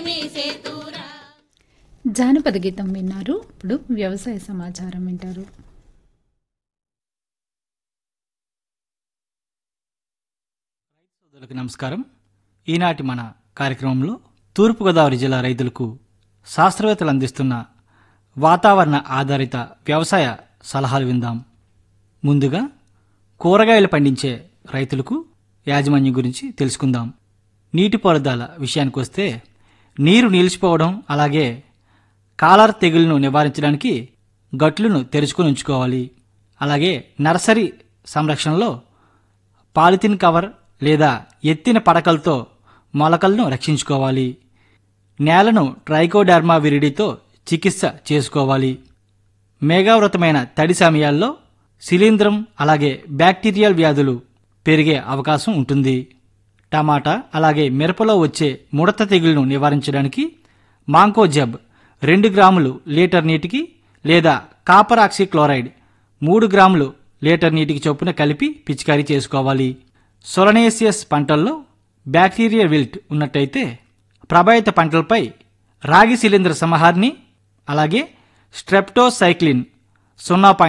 మేసేతురా జానపద గీతం విన్నారు ఇప్పుడు వ్యవసాయ సమాచారం వింటారు సోదరులకు నమస్కారం ఈనాటి మన కార్యక్రమంలో తూర్పుగోదావరి జిల్లా రైతులకు శాస్త్రవేత్తలు అందిస్తున్న వాతావరణ ఆధారిత వ్యవసాయ సలహాలు విందాం ముందుగా కూరగాయలు పండించే రైతులకు యాజమాన్యం గురించి తెలుసుకుందాం నీటిపారుదల విషయానికి వస్తే నీరు నిలిచిపోవడం అలాగే కాలర్ తెగుళ్లను నివారించడానికి గట్లను తెరుచుకొని ఉంచుకోవాలి అలాగే నర్సరీ సంరక్షణలో పాలిథిన్ కవర్ లేదా ఎత్తిన పడకలతో మొలకలను రక్షించుకోవాలి నేలను ట్రైకోడర్మా విరిడితో చికిత్స చేసుకోవాలి మేఘావృతమైన తడి సమయాల్లో శిలీంధ్రం అలాగే బ్యాక్టీరియల్ వ్యాధులు పెరిగే అవకాశం ఉంటుంది టమాటా అలాగే మిరపలో వచ్చే ముడత తెగుళ్లను నివారించడానికి మాంకోజబ్ రెండు గ్రాములు లీటర్ నీటికి లేదా కాపర్ ఆక్సీ క్లోరైడ్ మూడు గ్రాములు లీటర్ నీటికి చొప్పున కలిపి పిచికారీ చేసుకోవాలి సొలనేసియస్ పంటల్లో బ్యాక్టీరియా విల్ట్ ఉన్నట్టయితే ప్రభావిత పంటలపై రాగి శిలీంధ్ర సంహారిని అలాగే స్ట్రెప్టోసైక్లిన్ సున్నా పాయింట్